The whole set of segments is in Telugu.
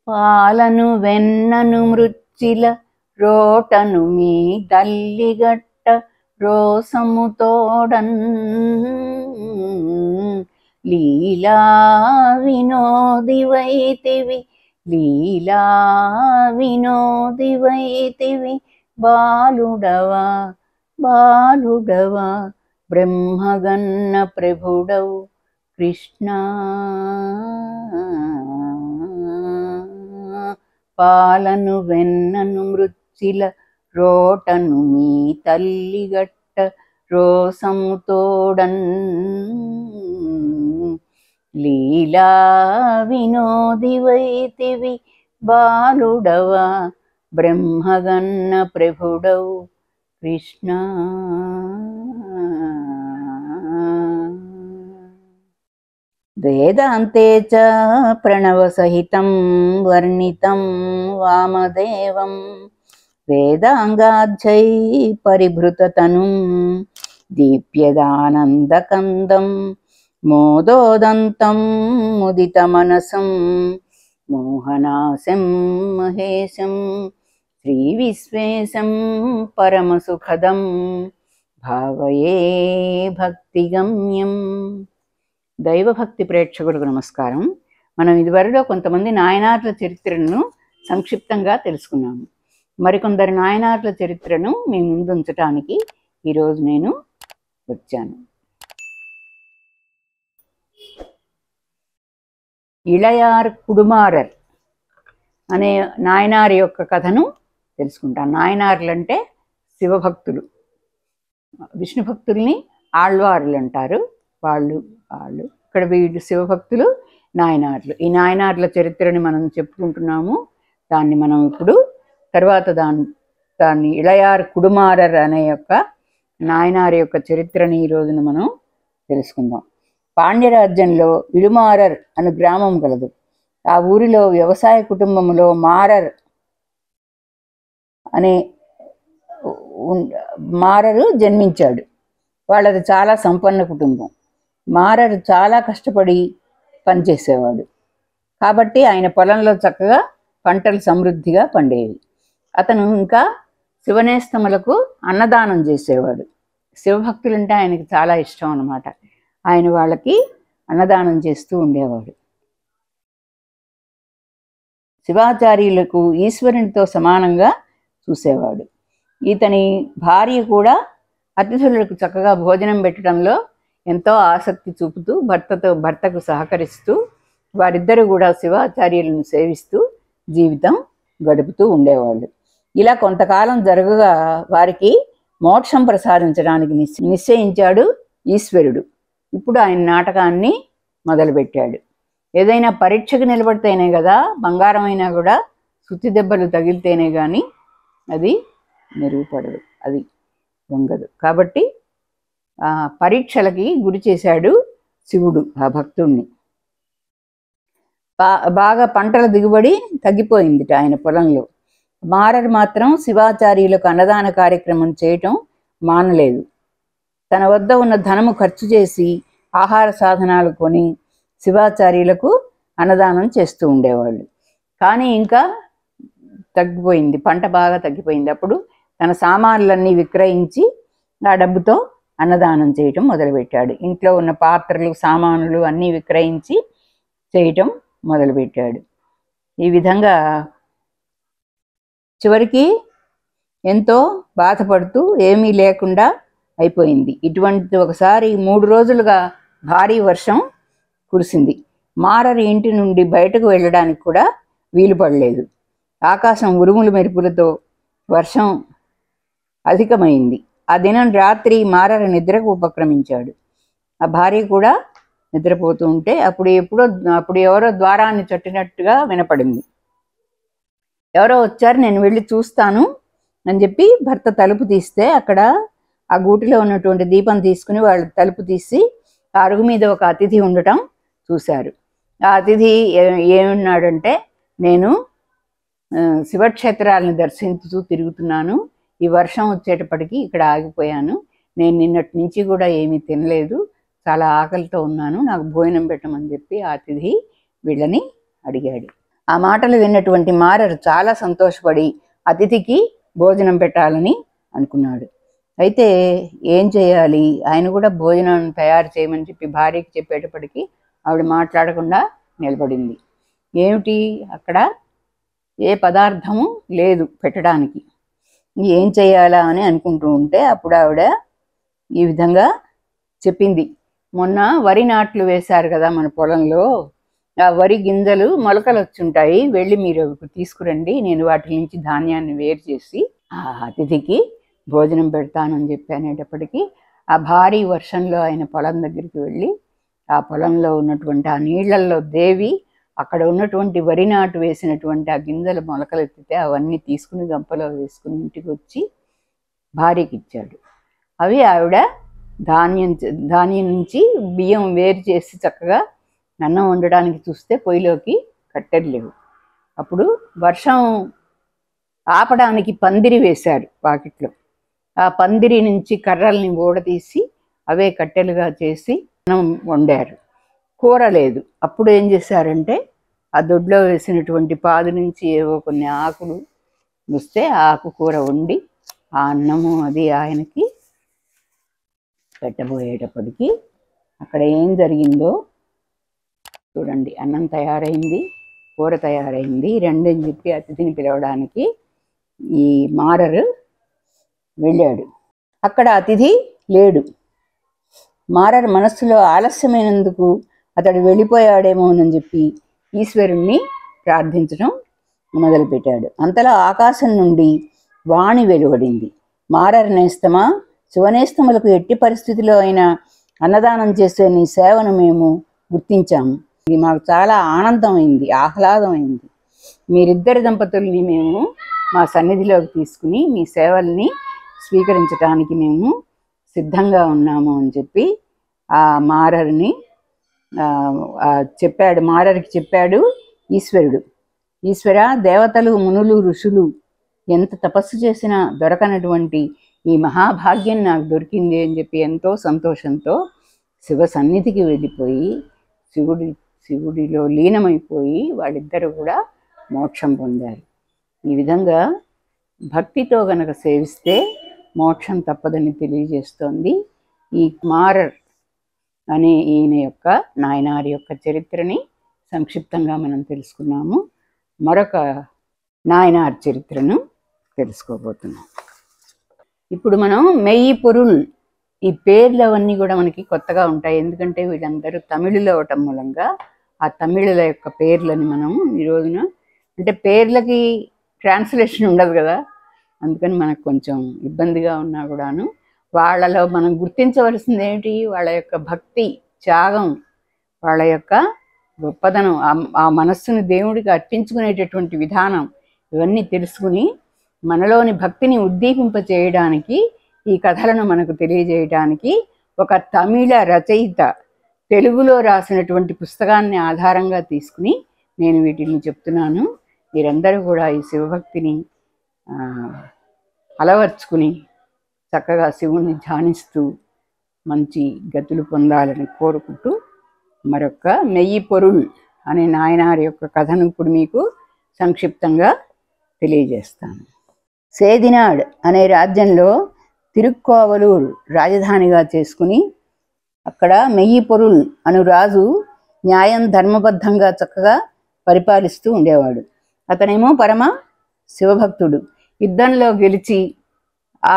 పాలను వెన్నను మృచ్చిల రోటను మీ తల్లిగట్ట రోసము తోడన్ లీలా వినోదివైతివి లీలా వినోదివైతివి బాలుడవా బాలుడవా బ్రహ్మగన్న ప్రభుడవు కృష్ణ పాలను వెన్నను మృచ్చిల రోటను మీ తల్లిగట్ట రోసము తోడన్ లీలా వినోదివైతివి బాలుడవా బ్రహ్మగన్న ప్రభుడవు కృష్ణ వేదాంతే చ ప్రణవసహితం వర్ణితం వామదేవం వేదాంగాధ్యై పరిభృతతనుం దీప్యదానందకందం మోదోదంతం ముదితమనసం మోహనాశం మహేశం శ్రీవిశ్వేశం పరమసుఖదం భావయే భక్తిగమ్యం దైవభక్తి ప్రేక్షకులకు నమస్కారం మనం ఇదివరలో కొంతమంది నాయనార్ల చరిత్రను సంక్షిప్తంగా తెలుసుకున్నాము మరికొందరు నాయనార్ల చరిత్రను మీ ముందు ఉంచటానికి ఈరోజు నేను వచ్చాను ఇళయార్ కుడుమారర్ అనే నాయనార్ యొక్క కథను తెలుసుకుంటాం నాయనార్లు అంటే శివభక్తులు విష్ణు భక్తుల్ని ఆళ్వార్లు అంటారు వాళ్ళు వాళ్ళు ఇక్కడ వీళ్ళు శివభక్తులు నాయనార్లు ఈ నాయనార్ల చరిత్రని మనం చెప్పుకుంటున్నాము దాన్ని మనం ఇప్పుడు తర్వాత దాన్ని దాన్ని ఇళయార్ కుడుమారర్ అనే యొక్క నాయనార్ యొక్క చరిత్రని ఈ రోజున మనం తెలుసుకుందాం పాండ్యరాజ్యంలో ఇడుమారర్ అనే గ్రామం కలదు ఆ ఊరిలో వ్యవసాయ కుటుంబంలో మారర్ అనే ఉన్- మారరు జన్మించాడు వాళ్ళది చాలా సంపన్న కుటుంబం మారరు చాలా కష్టపడి పనిచేసేవాడు కాబట్టి ఆయన పొలంలో చక్కగా పంటలు సమృద్ధిగా పండేవి అతను ఇంకా శివనేస్తములకు అన్నదానం చేసేవాడు శివభక్తులంటే ఆయనకి చాలా ఇష్టం అన్నమాట ఆయన వాళ్ళకి అన్నదానం చేస్తూ ఉండేవాడు శివాచార్యులకు ఈశ్వరునితో సమానంగా చూసేవాడు ఇతని భార్య కూడా అతిథులకు చక్కగా భోజనం పెట్టడంలో ఎంతో ఆసక్తి చూపుతూ భర్తతో భర్తకు సహకరిస్తూ వారిద్దరూ కూడా శివాచార్యులను సేవిస్తూ జీవితం గడుపుతూ ఉండేవాళ్ళు ఇలా కొంతకాలం జరగగా వారికి మోక్షం ప్రసాదించడానికి నిశ్చ- నిశ్చయించాడు ఈశ్వరుడు ఇప్పుడు ఆయన నాటకాన్ని మొదలుపెట్టాడు ఏదైనా పరీక్షకు నిలబడితేనే కదా బంగారం అయినా కూడా సుత్తి దెబ్బలు తగిలితేనే కానీ అది మెరుగుపడదు అది వంగదు కాబట్టి ఆ పరీక్షలకి గురి చేశాడు శివుడు ఆ భక్తుణ్ణి బా- బాగా పంటల దిగుబడి తగ్గిపోయింది ఆయన పొలంలో మారర్ మాత్రం శివాచార్యులకు అన్నదాన కార్యక్రమం చేయటం మానలేదు తన వద్ద ఉన్న ధనము ఖర్చు చేసి ఆహార సాధనాలు కొని శివాచార్యులకు అన్నదానం చేస్తూ ఉండేవాళ్ళు కానీ ఇంకా తగ్గిపోయింది పంట బాగా తగ్గిపోయింది అప్పుడు తన సామాన్లన్నీ విక్రయించి ఆ డబ్బుతో అన్నదానం చేయటం మొదలుపెట్టాడు ఇంట్లో ఉన్న పాత్రలు సామానులు అన్నీ విక్రయించి చేయటం మొదలుపెట్టాడు ఈ విధంగా చివరికి ఎంతో బాధపడుతూ ఏమీ లేకుండా అయిపోయింది ఇటువంటి ఒకసారి మూడు రోజులుగా భారీ వర్షం కురిసింది మారరి ఇంటి నుండి బయటకు వెళ్ళడానికి కూడా వీలు పడలేదు ఆకాశం ఉరుములు మెరుపులతో వర్షం అధికమైంది ఆ దినం రాత్రి మారర నిద్రకు ఉపక్రమించాడు ఆ భార్య కూడా నిద్రపోతూ ఉంటే అప్పుడు ఎప్పుడో అప్పుడు ఎవరో ద్వారాన్ని చట్టినట్టుగా వినపడింది ఎవరో వచ్చారు నేను వెళ్ళి చూస్తాను అని చెప్పి భర్త తలుపు తీస్తే అక్కడ ఆ గూటిలో ఉన్నటువంటి దీపం తీసుకుని వాళ్ళు తలుపు తీసి ఆ అరుగు మీద ఒక అతిథి ఉండటం చూశారు ఆ అతిథి ఏ- ఏమన్నాడంటే నేను ఆ, శివక్షేత్రాలను దర్శించుతూ తిరుగుతున్నాను ఈ వర్షం వచ్చేటప్పటికి ఇక్కడ ఆగిపోయాను నేను నిన్నటి నుంచి కూడా ఏమీ తినలేదు చాలా ఆకలితో ఉన్నాను నాకు భోజనం పెట్టమని చెప్పి ఆ అతిథి వీళ్ళని అడిగాడు ఆ మాటలు విన్నటువంటి మారరు చాలా సంతోషపడి అతిథికి భోజనం పెట్టాలని అనుకున్నాడు అయితే ఏం చేయాలి ఆయన కూడా భోజనం తయారు చేయమని చెప్పి భార్యకి చెప్పేటప్పటికి ఆవిడ మాట్లాడకుండా నిలబడింది ఏమిటి అక్కడ ఏ పదార్థము లేదు పెట్టడానికి ఏం చేయాలా అని అనుకుంటూ ఉంటే అప్పుడు ఆవిడ ఈ విధంగా చెప్పింది మొన్న వరి నాట్లు వేశారు కదా మన పొలంలో ఆ వరి గింజలు మొలకలు వచ్చుంటాయి వెళ్ళి మీరు అవి తీసుకురండి నేను వాటి నుంచి ధాన్యాన్ని వేరు చేసి ఆ అతిథికి భోజనం పెడతానని చెప్పి అనేటప్పటికీ ఆ భారీ వర్షంలో ఆయన పొలం దగ్గరికి వెళ్ళి ఆ పొలంలో ఉన్నటువంటి ఆ నీళ్లలో దేవి అక్కడ ఉన్నటువంటి వరి నాటు వేసినటువంటి ఆ గింజల మొలకలు ఎత్తితే అవన్నీ తీసుకుని గంపలో వేసుకుని ఇంటికి వచ్చి భార్యకి ఇచ్చాడు అవి ఆవిడ ధాన్యం చ- ధాన్యం నుంచి బియ్యం వేరు చేసి చక్కగా అన్నం వండడానికి చూస్తే పొయ్యిలోకి కట్టెలు లేవు అప్పుడు వర్షం ఆపడానికి పందిరి వేశారు వాకిట్లో ఆ పందిరి నుంచి కర్రల్ని ఊడదీసి అవే కట్టెలుగా చేసి అన్నం వండారు కూర లేదు అప్పుడు ఏం చేశారంటే ఆ దొడ్లో వేసినటువంటి పాదు నుంచి ఏవో కొన్ని ఆకులు వస్తే ఆ ఆకు కూర వండి ఆ అన్నము అది ఆయనకి పెట్టబోయేటప్పటికి అక్కడ ఏం జరిగిందో చూడండి అన్నం తయారైంది కూర తయారైంది రెండని చెప్పి అతిథిని పిలవడానికి ఈ మారరు వెళ్ళాడు అక్కడ అతిథి లేడు మారర్ మనస్సులో ఆలస్యమైనందుకు అతడు వెళ్ళిపోయాడేమోనని చెప్పి ఈశ్వరుణ్ణి ప్రార్థించడం మొదలుపెట్టాడు అంతలో ఆకాశం నుండి వాణి వెలువడింది మారర్ నేస్తమా శివనేస్తములకు ఎట్టి పరిస్థితిలో అయినా అన్నదానం చేసే నీ సేవను మేము గుర్తించాము ఇది మాకు చాలా ఆనందమైంది ఆహ్లాదమైంది మీరిద్దరి దంపతుల్ని మేము మా సన్నిధిలోకి తీసుకుని మీ సేవల్ని స్వీకరించడానికి మేము సిద్ధంగా ఉన్నాము అని చెప్పి ఆ మారర్ని ఆ, ఆ చెప్పాడు మారర్కి చెప్పాడు ఈశ్వరుడు ఈశ్వర దేవతలు మునులు ఋషులు ఎంత తపస్సు చేసినా దొరకనటువంటి ఈ మహాభాగ్యం నాకు దొరికింది అని చెప్పి ఎంతో సంతోషంతో శివ సన్నిధికి వెళ్ళిపోయి శివుడి శివుడిలో లీనమైపోయి వాళ్ళిద్దరూ కూడా మోక్షం పొందారు ఈ విధంగా భక్తితో గనక సేవిస్తే మోక్షం తప్పదని తెలియజేస్తోంది ఈ కుమారర్ అనే ఈయన యొక్క నాయనారి యొక్క చరిత్రని సంక్షిప్తంగా మనం తెలుసుకున్నాము మరొక నాయనార్ చరిత్రను తెలుసుకోబోతున్నాం ఇప్పుడు మనం మెయ్యి పొరుల్ ఈ పేర్లు అవన్నీ కూడా మనకి కొత్తగా ఉంటాయి ఎందుకంటే వీళ్ళందరూ తమిళులు అవటం మూలంగా ఆ తమిళుల యొక్క పేర్లని మనం ఈ రోజున అంటే పేర్లకి ట్రాన్స్లేషన్ ఉండదు కదా అందుకని మనకు కొంచెం ఇబ్బందిగా ఉన్నా కూడాను వాళ్ళలో మనం గుర్తించవలసింది ఏమిటి వాళ్ళ యొక్క భక్తి త్యాగం వాళ్ళ యొక్క గొప్పదనం ఆ- ఆ మనస్సును దేవుడికి అర్పించుకునేటటువంటి విధానం ఇవన్నీ తెలుసుకుని మనలోని భక్తిని ఉద్దీపింప చేయడానికి ఈ కథలను మనకు తెలియజేయడానికి ఒక తమిళ రచయిత తెలుగులో రాసినటువంటి పుస్తకాన్ని ఆధారంగా తీసుకుని నేను వీటిని చెప్తున్నాను మీరందరూ కూడా ఈ శివభక్తిని ఆ, అలవర్చుకుని చక్కగా శివుణ్ణి ధ్యానిస్తూ మంచి గతులు పొందాలని కోరుకుంటూ మరొక మెయ్యి పొరుల్ అనే నాయనారి యొక్క కథను ఇప్పుడు మీకు సంక్షిప్తంగా తెలియజేస్తాను సేదినాడ్ అనే రాజ్యంలో తిరుక్కోవలూరు రాజధానిగా చేసుకుని అక్కడ మెయ్యి పొరుల్ అను రాజు న్యాయం ధర్మబద్ధంగా చక్కగా పరిపాలిస్తూ ఉండేవాడు అతనేమో పరమ శివభక్తుడు యుద్ధంలో గెలిచి ఆ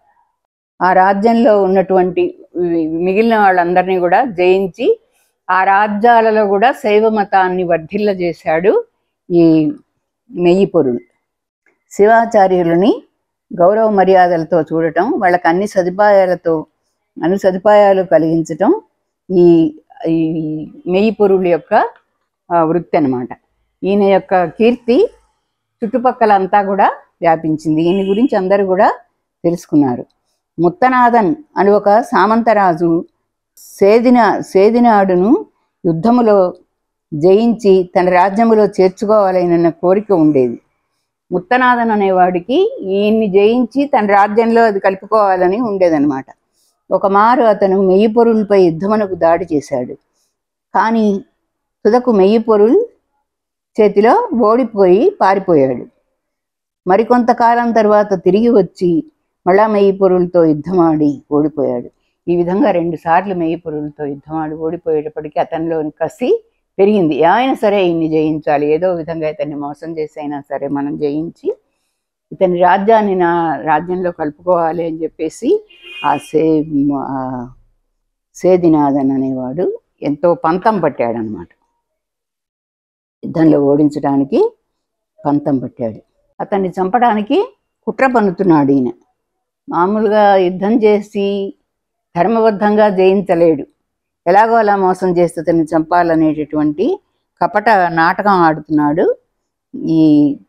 ఆ రాజ్యంలో ఉన్నటువంటి వి- మిగిలిన వాళ్ళందరినీ కూడా జయించి ఆ రాజ్యాలలో కూడా శైవ మతాన్ని వర్ధిల్లజేశాడు ఈ మెయ్యి పొరులు శివాచార్యులని గౌరవ మర్యాదలతో చూడటం వాళ్ళకి అన్ని సదుపాయాలతో అన్ని సదుపాయాలు కలిగించటం ఈ ఈ మెయ్యి పొరుల యొక్క ఆ, వృత్తి అన్నమాట ఈయన యొక్క కీర్తి చుట్టుపక్కల అంతా కూడా వ్యాపించింది ఈయన గురించి అందరూ కూడా తెలుసుకున్నారు ముత్తనాథన్ అని ఒక సామంతరాజు సేదిన సేదినాడును యుద్ధములో జయించి తన రాజ్యములో చేర్చుకోవాలనన్న కోరిక ఉండేది ముత్తనాథన్ అనేవాడికి ఈయన్ని జయించి తన రాజ్యంలో అది కలుపుకోవాలని ఉండేదన్నమాట ఒక మారు అతను మెయ్యిపొరులపై యుద్ధమునకు దాడి చేశాడు కానీ తుదకు మెయ్యిపొరుల్ చేతిలో ఓడిపోయి పారిపోయాడు మరికొంతకాలం తర్వాత తిరిగి వచ్చి మళ్ళా మెయ్యి పొరులతో యుద్ధమాడి ఓడిపోయాడు ఈ విధంగా రెండు సార్లు మెయ్యి పొరులతో యుద్ధమాడి ఓడిపోయేటప్పటికీ అతనిలోని కసి పెరిగింది ఆయన సరే ఇన్ని జయించాలి ఏదో విధంగా ఇతన్ని మోసం చేసి అయినా సరే మనం జయించి ఇతని రాజ్యాన్ని నా రాజ్యంలో కలుపుకోవాలి అని చెప్పేసి ఆ సే ఆ సేదినాథన్ అనేవాడు ఎంతో పంతం పట్టాడనమాట యుద్ధంలో ఓడించడానికి పంతం పట్టాడు అతన్ని చంపడానికి కుట్ర పన్నుతున్నాడు ఈయన మామూలుగా యుద్ధం చేసి ధర్మబద్ధంగా జయించలేడు ఎలాగో అలా మోసం చేస్తే అతన్ని చంపాలనేటటువంటి కపట నాటకం ఆడుతున్నాడు ఈ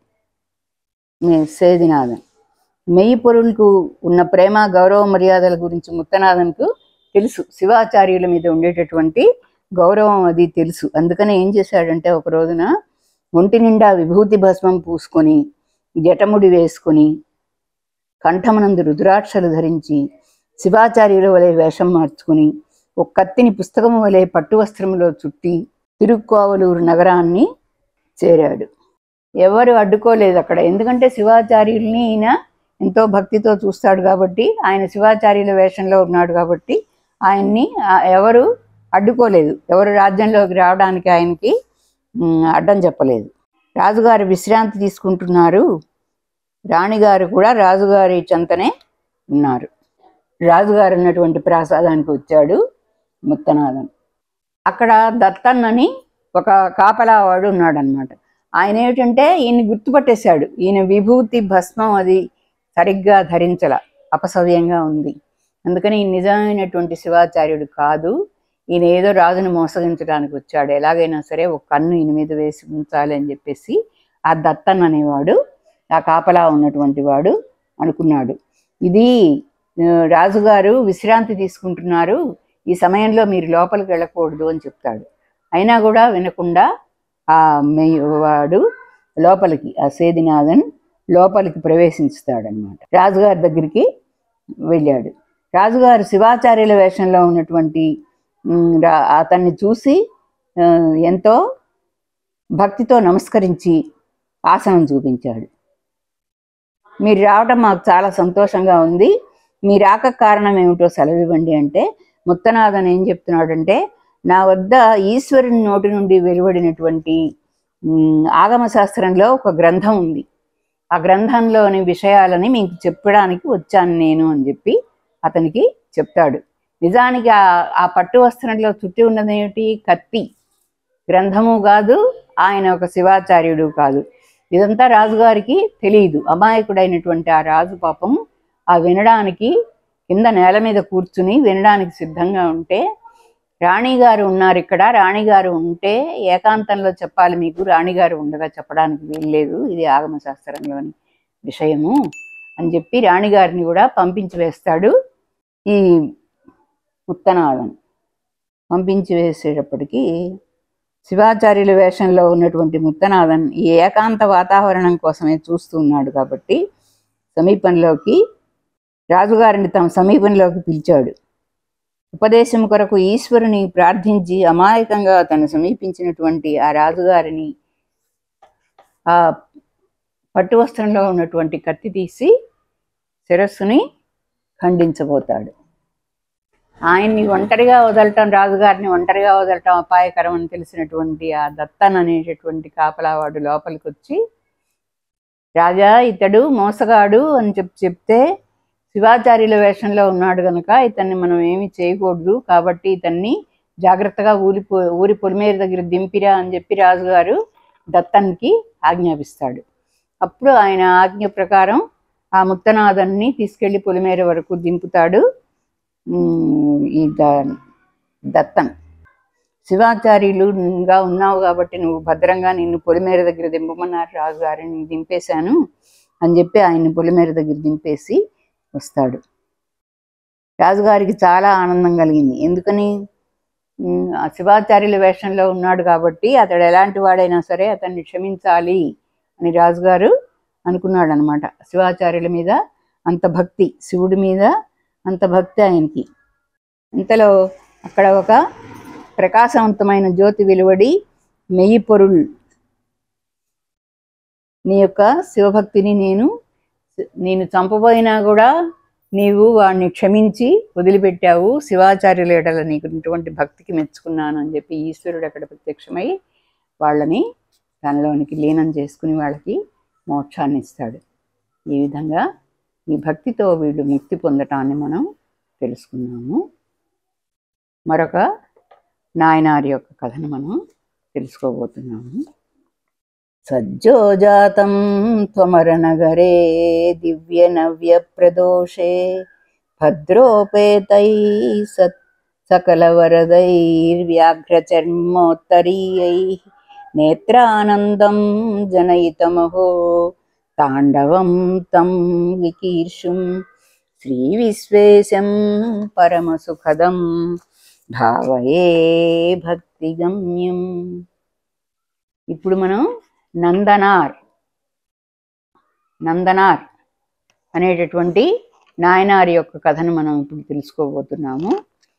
మే- సేదినాథన్ మెయ్యి పొరులకు ఉన్న ప్రేమ గౌరవ మర్యాదల గురించి ముత్తనాథన్కు తెలుసు శివాచార్యుల మీద ఉండేటటువంటి గౌరవం అది తెలుసు అందుకని ఏం చేశాడంటే ఒక రోజున ఒంటి నిండా విభూతి భస్మం పూసుకొని జటముడి వేసుకొని కంఠమనందు రుద్రాక్షలు ధరించి శివాచార్యుల వలె వేషం మార్చుకుని ఒక కత్తిని పుస్తకము వలె పట్టు వస్త్రములో చుట్టి తిరుక్కోవలూరు నగరాన్ని చేరాడు ఎవరు అడ్డుకోలేదు అక్కడ ఎందుకంటే శివాచార్యుల్ని ఈయన ఎంతో భక్తితో చూస్తాడు కాబట్టి ఆయన శివాచార్యుల వేషంలో ఉన్నాడు కాబట్టి ఆయన్ని ఆ, ఎవరు అడ్డుకోలేదు ఎవరు రాజ్యంలోకి రావడానికి ఆయనకి ఉమ్, అడ్డం చెప్పలేదు రాజుగారు విశ్రాంతి తీసుకుంటున్నారు రాణిగారు కూడా రాజుగారి చెంతనే ఉన్నారు రాజుగారు ఉన్నటువంటి ప్రాసాదానికి వచ్చాడు ముత్తనాథన్ అక్కడ దత్తన్నని ఒక కాపలావాడు ఉన్నాడనమాట ఆయన ఏమిటంటే ఈయన గుర్తుపట్టేశాడు ఈయన విభూతి భస్మం అది సరిగ్గా ధరించల అపసవ్యంగా ఉంది అందుకని ఈయన నిజమైనటువంటి శివాచార్యుడు కాదు ఈయన ఏదో రాజును మోసగించడానికి వచ్చాడు ఎలాగైనా సరే ఒక కన్ను ఈయన మీద వేసి ఉంచాలి అని చెప్పేసి ఆ దత్తన్ అనేవాడు ఆ కాపలా ఉన్నటువంటి వాడు అనుకున్నాడు ఇది ఆ, రాజుగారు విశ్రాంతి తీసుకుంటున్నారు ఈ సమయంలో మీరు లోపలికి వెళ్ళకూడదు అని చెప్తాడు అయినా కూడా వినకుండా ఆ మెయ్ వాడు లోపలికి ఆ సేదినాథన్ లోపలికి ప్రవేశిస్తాడనమాట రాజుగారి దగ్గరికి వెళ్ళాడు రాజుగారు శివాచార్యుల వేషంలో ఉన్నటువంటి ఉమ్, రా- అతన్ని చూసి ఆ, ఎంతో భక్తితో నమస్కరించి ఆసనం చూపించాడు మీరు రావడం మాకు చాలా సంతోషంగా ఉంది మీ రాక కారణం ఏమిటో సెలవివ్వండి అంటే ముత్తనాథన్ ఏం చెప్తున్నాడంటే నా వద్ద ఈశ్వరుని నోటి నుండి వెలువడినటువంటి ఉమ్, ఆగమ శాస్త్రంలో ఒక గ్రంథం ఉంది ఆ గ్రంథంలోని విషయాలని మీకు చెప్పడానికి వచ్చాను నేను అని చెప్పి అతనికి చెప్తాడు నిజానికి ఆ ఆ పట్టు వస్త్రంలో చుట్టి ఉన్నది ఏమిటి కత్తి గ్రంథము కాదు ఆయన ఒక శివాచార్యుడు కాదు ఇదంతా రాజుగారికి తెలియదు అమాయకుడైనటువంటి ఆ రాజు పాపం ఆ వినడానికి కింద నేల మీద కూర్చుని వినడానికి సిద్ధంగా ఉంటే రాణిగారు ఉన్నారు ఇక్కడ రాణిగారు ఉంటే ఏకాంతంలో చెప్పాలి మీకు రాణిగారు ఉండగా చెప్పడానికి వీల్లేదు ఇది ఆగమ శాస్త్రంలోని విషయము అని చెప్పి రాణిగారిని కూడా పంపించి వేస్తాడు ఈ ముత్తనాథన్ పంపించి వేసేటప్పటికి శివాచార్యుల వేషంలో ఉన్నటువంటి ముత్తనాథన్ ఈ ఏకాంత వాతావరణం కోసమే చూస్తూ ఉన్నాడు కాబట్టి సమీపంలోకి రాజుగారిని తమ సమీపంలోకి పిలిచాడు ఉపదేశం కొరకు ఈశ్వరుని ప్రార్థించి అమాయకంగా తను సమీపించినటువంటి ఆ రాజుగారిని ఆ పట్టు వస్త్రంలో ఉన్నటువంటి కత్తి తీసి శిరస్సుని ఖండించబోతాడు ఆయన్ని ఒంటరిగా వదలటం రాజుగారిని ఒంటరిగా వదలటం అపాయకరం అని తెలిసినటువంటి ఆ దత్తన్ అనేటటువంటి కాపలావాడు లోపలికి వచ్చి రాజా ఇతడు మోసగాడు అని చెప్పి చెప్తే శివాచార్యుల వేషంలో ఉన్నాడు గనక ఇతన్ని మనం ఏమీ చేయకూడదు కాబట్టి ఇతన్ని జాగ్రత్తగా ఊరి పొ- ఊరి పొలిమేరు దగ్గర దింపిరా అని చెప్పి రాజుగారు దత్తన్కి ఆజ్ఞాపిస్తాడు అప్పుడు ఆయన ఆజ్ఞ ప్రకారం ఆ ముత్తనాథన్ని తీసుకెళ్లి పొలిమేర వరకు దింపుతాడు ఉమ్, ఈ ద- దత్తన్ శివాచార్యులుగా ఉన్నావు కాబట్టి నువ్వు భద్రంగా నిన్ను పొలిమేర దగ్గర దింపమన్నారు రాజుగారిని దింపేశాను అని చెప్పి ఆయన్ని పొలిమేర దగ్గర దింపేసి వస్తాడు రాజుగారికి చాలా ఆనందం కలిగింది ఎందుకని ఉమ్, ఆ శివాచార్యుల వేషంలో ఉన్నాడు కాబట్టి అతడు ఎలాంటి వాడైనా సరే అతన్ని క్షమించాలి అని రాజుగారు అనుకున్నాడు అనమాట శివాచార్యుల మీద అంత భక్తి శివుడి మీద అంత భక్తి ఆయనకి ఇంతలో అక్కడ ఒక ప్రకాశవంతమైన జ్యోతి వెలువడి మెయ్యి పొరుల్ నీ యొక్క శివభక్తిని నేను నేను చంపబోయినా కూడా నీవు వాడిని క్షమించి వదిలిపెట్టావు శివాచార్యుల ఎడల నీకు ఇటువంటి భక్తికి మెచ్చుకున్నాను అని చెప్పి ఈశ్వరుడు అక్కడ ప్రత్యక్షమై వాళ్ళని తనలోనికి లీనం చేసుకుని వాళ్ళకి మోక్షాన్ని ఇస్తాడు ఈ విధంగా ఈ భక్తితో వీళ్ళు ముక్తి పొందటాన్ని మనం తెలుసుకున్నాము మరొక నాయనారి యొక్క కథను మనం తెలుసుకోబోతున్నాము సజ్జోజాతం త్వమరనగరే దివ్య నవ్య ప్రదోషే భద్రోపేతై సత్ సకలవరదైర్వ్యాఘ్రచర్మోత్తరీయై నేత్రానందం జనయితమహో తాండవం తం వికీర్షుం శ్రీ విశ్వేశం పరమసుఖదం భావయే భక్తిగమ్యం ఇప్పుడు మనం నందనార్ నందనార్ అనేటటువంటి నాయనారి యొక్క కథను మనం ఇప్పుడు తెలుసుకోబోతున్నాము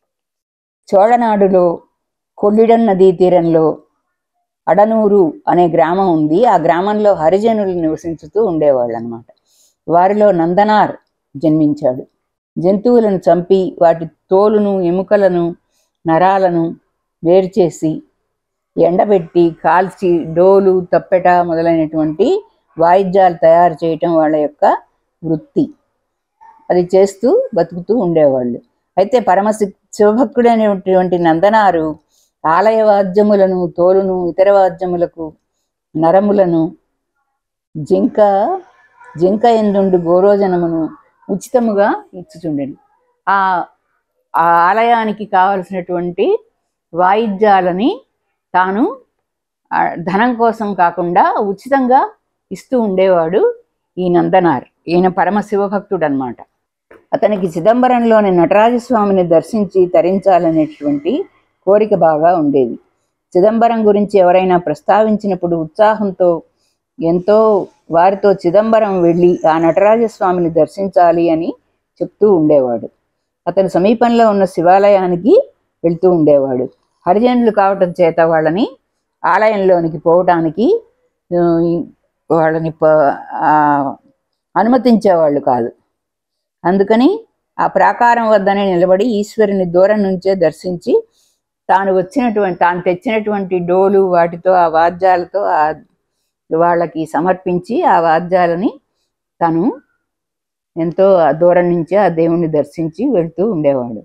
చోళనాడులో కొల్లిడం నదీ తీరంలో అడనూరు అనే గ్రామం ఉంది ఆ గ్రామంలో హరిజనులు నివసించుతూ ఉండేవాళ్ళు అనమాట వారిలో నందనార్ జన్మించాడు జంతువులను చంపి వాటి తోలును ఎముకలను నరాలను వేరు చేసి ఎండబెట్టి కాల్చి డోలు తప్పెట మొదలైనటువంటి వాయిద్యాలు తయారు చేయటం వాళ్ళ యొక్క వృత్తి అది చేస్తూ బతుకుతూ ఉండేవాళ్ళు అయితే పరమ శి- శివభక్తుడైనటువంటి నందనారు ఆలయ వాద్యములను తోలును ఇతర వాద్యములకు నరములను జింక జింక ఎందుండు గోరోజనమును ఉచితముగా ఇచ్చుచుండెను ఆ ఆ ఆలయానికి కావలసినటువంటి వాయిద్యాలని తాను ఆ, ధనం కోసం కాకుండా ఉచితంగా ఇస్తూ ఉండేవాడు ఈ నందనార్ ఈయన పరమ శివభక్తుడు అనమాట అతనికి చిదంబరంలోని నటరాజస్వామిని దర్శించి తరించాలనేటువంటి కోరిక బాగా ఉండేది చిదంబరం గురించి ఎవరైనా ప్రస్తావించినప్పుడు ఉత్సాహంతో ఎంతో వారితో చిదంబరం వెళ్ళి ఆ నటరాజస్వామిని దర్శించాలి అని చెప్తూ ఉండేవాడు అతను సమీపంలో ఉన్న శివాలయానికి వెళ్తూ ఉండేవాడు హరిజనులు కావటం చేత వాళ్ళని ఆలయంలోనికి పోవటానికి ఆ, వాళ్ళని ప- ఆ, అనుమతించేవాళ్ళు కాదు అందుకని ఆ ప్రాకారం వద్దనే నిలబడి ఈశ్వరుని దూరం నుంచే దర్శించి తాను వచ్చినటువంటి తాను తెచ్చినటువంటి డోలు వాటితో ఆ వాద్యాలతో ఆ వాళ్ళకి సమర్పించి ఆ వాద్యాలని తను ఎంతో ఆ దూరం నుంచే ఆ దేవుణ్ణి దర్శించి వెళ్తూ ఉండేవాడు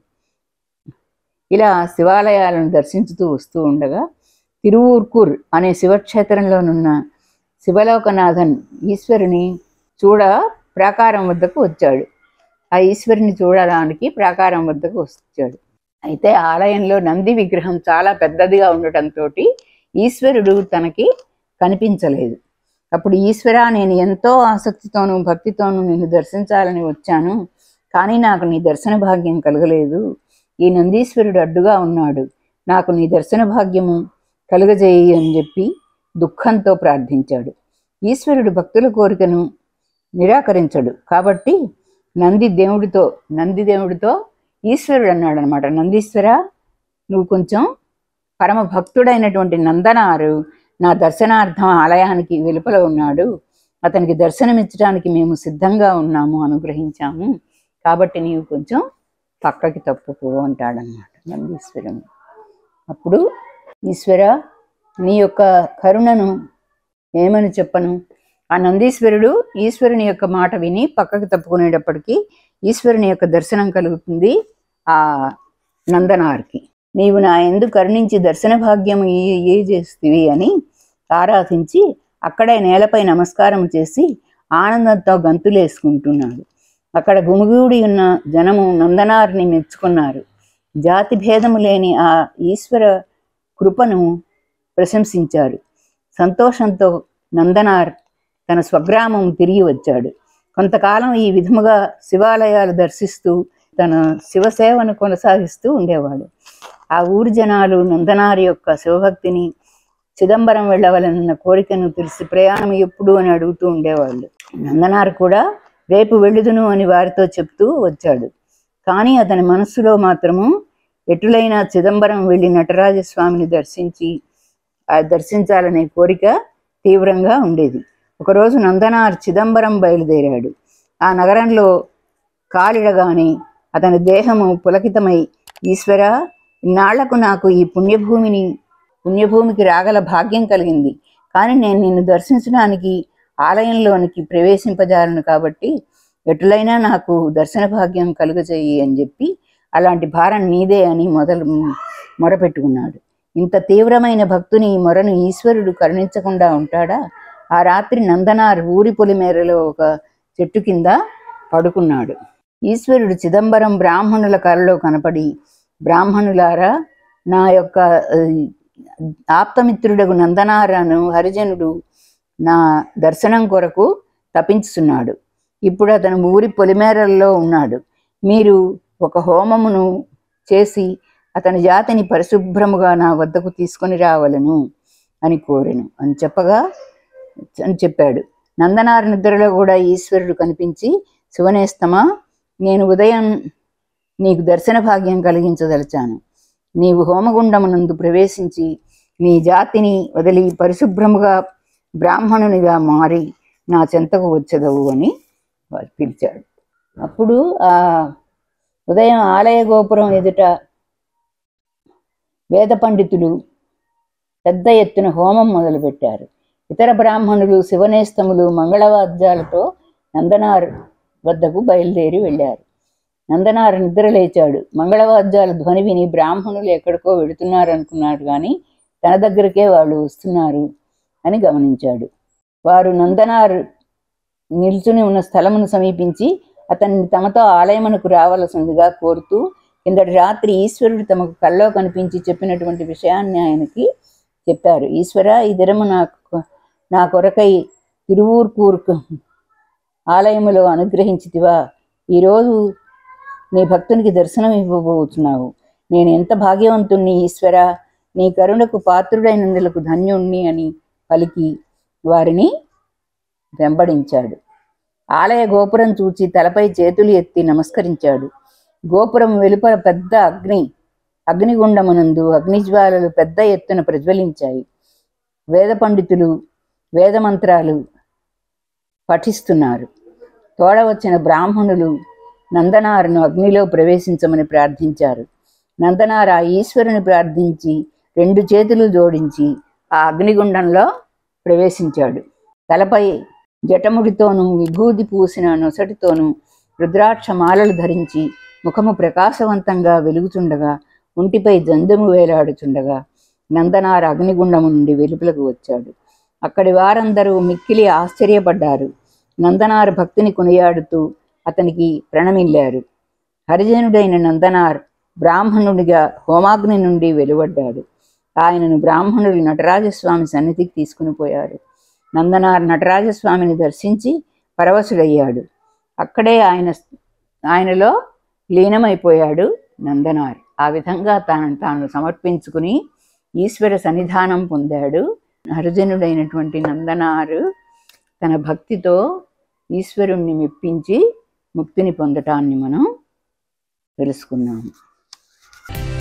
ఇలా శివాలయాలను దర్శించుతూ వస్తూ ఉండగా తిరువూర్కూర్ అనే శివక్షేత్రంలోనున్న శివలోకనాథన్ ఈశ్వరుని చూడ ప్రాకారం వద్దకు వచ్చాడు ఆ ఈశ్వరుని చూడడానికి ప్రాకారం వద్దకు వచ్చాడు అయితే ఆలయంలో నంది విగ్రహం చాలా పెద్దదిగా ఉండటంతో ఈశ్వరుడు తనకి కనిపించలేదు అప్పుడు ఈశ్వర నేను ఎంతో ఆసక్తితోనూ భక్తితోనూ నిన్ను దర్శించాలని వచ్చాను కానీ నాకు నీ దర్శన భాగ్యం కలగలేదు ఈ నందీశ్వరుడు అడ్డుగా ఉన్నాడు నాకు నీ దర్శన భాగ్యము కలుగజేయి అని చెప్పి దుఃఖంతో ప్రార్థించాడు ఈశ్వరుడు భక్తుల కోరికను నిరాకరించడు కాబట్టి నంది దేవుడితో నంది దేవుడితో ఈశ్వరుడు అన్నాడు అనమాట నందీశ్వర నువ్వు కొంచెం పరమ భక్తుడైనటువంటి నందనారు నా దర్శనార్థం ఆలయానికి వెలుపల ఉన్నాడు అతనికి దర్శనమిచ్చడానికి మేము సిద్ధంగా ఉన్నాము అనుగ్రహించాము కాబట్టి నీవు కొంచెం పక్కకి తప్పుకో అంటాడనమాట నందీశ్వరుని అప్పుడు ఈశ్వర నీ యొక్క కరుణను ఏమని చెప్పను ఆ నందీశ్వరుడు ఈశ్వరుని యొక్క మాట విని పక్కకి తప్పుకునేటప్పటికీ ఈశ్వరుని యొక్క దర్శనం కలుగుతుంది ఆ నందనార్కి నీవు నా ఎందు కరుణించి దర్శన భాగ్యము ఏ ఏ చేస్తివి అని ఆరాధించి అక్కడే నేలపై నమస్కారం చేసి ఆనందంతో గంతులేసుకుంటున్నాడు అక్కడ గుమిగూడి ఉన్న జనము నందనార్ని మెచ్చుకున్నారు జాతి భేదము లేని ఆ ఈశ్వర కృపను ప్రశంసించారు సంతోషంతో నందనార్ తన స్వగ్రామం తిరిగి వచ్చాడు కొంతకాలం ఈ విధముగా శివాలయాలు దర్శిస్తూ తన శివసేవను కొనసాగిస్తూ ఉండేవాడు ఆ ఊరి జనాలు నందనారి యొక్క శివభక్తిని చిదంబరం వెళ్ళవలనన్న కోరికను తెలిసి ప్రయాణం ఎప్పుడు అని అడుగుతూ ఉండేవాళ్ళు నందనార్ కూడా రేపు వెళ్ళుదును అని వారితో చెప్తూ వచ్చాడు కానీ అతని మనస్సులో మాత్రము ఎటులైనా చిదంబరం వెళ్ళి నటరాజస్వామిని దర్శించి ఆ దర్శించాలనే కోరిక తీవ్రంగా ఉండేది ఒకరోజు నందనార్ చిదంబరం బయలుదేరాడు ఆ నగరంలో కాలిడగానే అతని దేహము పులకితమై ఈశ్వర ఇన్నాళ్లకు నాకు ఈ పుణ్యభూమిని పుణ్యభూమికి రాగల భాగ్యం కలిగింది కానీ నేను నిన్ను దర్శించడానికి ఆలయంలోనికి ప్రవేశింపజాలను కాబట్టి ఎటులైనా నాకు దర్శన భాగ్యం కలుగజేయి అని చెప్పి అలాంటి భారం నీదే అని మొదలు మొరపెట్టుకున్నాడు ఇంత తీవ్రమైన భక్తుని ఈ మొరను ఈశ్వరుడు కరుణించకుండా ఉంటాడా ఆ రాత్రి నందనార్ ఊరి పొలిమేరలో ఒక చెట్టు కింద పడుకున్నాడు ఈశ్వరుడు చిదంబరం బ్రాహ్మణుల కలలో కనపడి బ్రాహ్మణులారా నా యొక్క ఆ, ఆప్తమిత్రుడగు నందనారాను హరిజనుడు నా దర్శనం కొరకు తపించుతున్నాడు ఇప్పుడు అతను ఊరి పొలిమేరల్లో ఉన్నాడు మీరు ఒక హోమమును చేసి అతని జాతిని పరిశుభ్రముగా నా వద్దకు తీసుకొని రావలను అని కోరెను అని చెప్పగా అని చెప్పాడు నందనార నిద్రలో కూడా ఈశ్వరుడు కనిపించి శివనేస్తమా నేను ఉదయం నీకు దర్శన భాగ్యం కలిగించదలిచాను నీవు హోమగుండమునందు ప్రవేశించి నీ జాతిని వదిలి పరిశుభ్రముగా బ్రాహ్మణునిగా మారి నా చెంతకు వచ్చదవు అని వారు పిలిచాడు అప్పుడు ఆ ఉదయం ఆలయ గోపురం ఎదుట వేద పండితులు పెద్ద ఎత్తున హోమం మొదలుపెట్టారు ఇతర బ్రాహ్మణులు శివనేస్తములు మంగళవాద్యాలతో నందనార్ వద్దకు బయలుదేరి వెళ్ళారు నందనార్ నిద్ర లేచాడు మంగళవాద్యాల ధ్వని విని బ్రాహ్మణులు ఎక్కడికో వెళుతున్నారు అనుకున్నాడు కానీ తన దగ్గరికే వాళ్ళు వస్తున్నారు అని గమనించాడు వారు నందనార్ నిల్చుని ఉన్న స్థలమును సమీపించి అతన్ని తమతో ఆలయమునకు రావలసిందిగా కోరుతూ కిందటి రాత్రి ఈశ్వరుడు తమకు కల్లో కనిపించి చెప్పినటువంటి విషయాన్ని ఆయనకి చెప్పారు ఈశ్వర ఈ దినము నాకు నా కొరకై తిరువూర్కూర్కు ఆలయములో అనుగ్రహించితివా ఈరోజు నీ భక్తునికి దర్శనం ఇవ్వబోతున్నావు నేను ఎంత భాగ్యవంతుణ్ణి ఈశ్వర నీ కరుణకు పాత్రుడైనందులకు ధన్యుణ్ణి అని పలికి వారిని వెంబడించాడు ఆలయ గోపురం చూచి తలపై చేతులు ఎత్తి నమస్కరించాడు గోపురం వెలుపల పెద్ద అగ్ని అగ్నిగుండమునందు అగ్నిజ్వాలలు పెద్ద ఎత్తున ప్రజ్వలించాయి వేద పండితులు వేదమంత్రాలు పఠిస్తున్నారు తోడ వచ్చిన బ్రాహ్మణులు నందనారును అగ్నిలో ప్రవేశించమని ప్రార్థించారు నందనార్ ఆ ఈశ్వరుని ప్రార్థించి రెండు చేతులు జోడించి ఆ అగ్నిగుండంలో ప్రవేశించాడు తలపై జటముడితోనూ విభూది పూసిన నొసటితోనూ రుద్రాక్ష మాలలు ధరించి ముఖము ప్రకాశవంతంగా వెలుగుచుండగా ఒంటిపై జందము వేలాడుచుండగా నందనార్ అగ్నిగుండము నుండి వెలుపలకు వచ్చాడు అక్కడి వారందరూ మిక్కిలి ఆశ్చర్యపడ్డారు నందనార్ భక్తిని కొనియాడుతూ అతనికి ప్రణమిల్లారు హరిజనుడైన నందనార్ బ్రాహ్మణుడిగా హోమాగ్ని నుండి వెలువడ్డాడు ఆయనను బ్రాహ్మణులు నటరాజస్వామి సన్నిధికి తీసుకుని పోయారు నందనార్ నటరాజస్వామిని దర్శించి పరవశుడయ్యాడు అక్కడే ఆయన ఆయనలో లీనమైపోయాడు నందనార్ ఆ విధంగా తాను తాను సమర్పించుకుని ఈశ్వర సన్నిధానం పొందాడు హరిజనుడైనటువంటి నందనారు తన భక్తితో ఈశ్వరుణ్ణి మెప్పించి ముక్తిని పొందటాన్ని మనం తెలుసుకున్నాము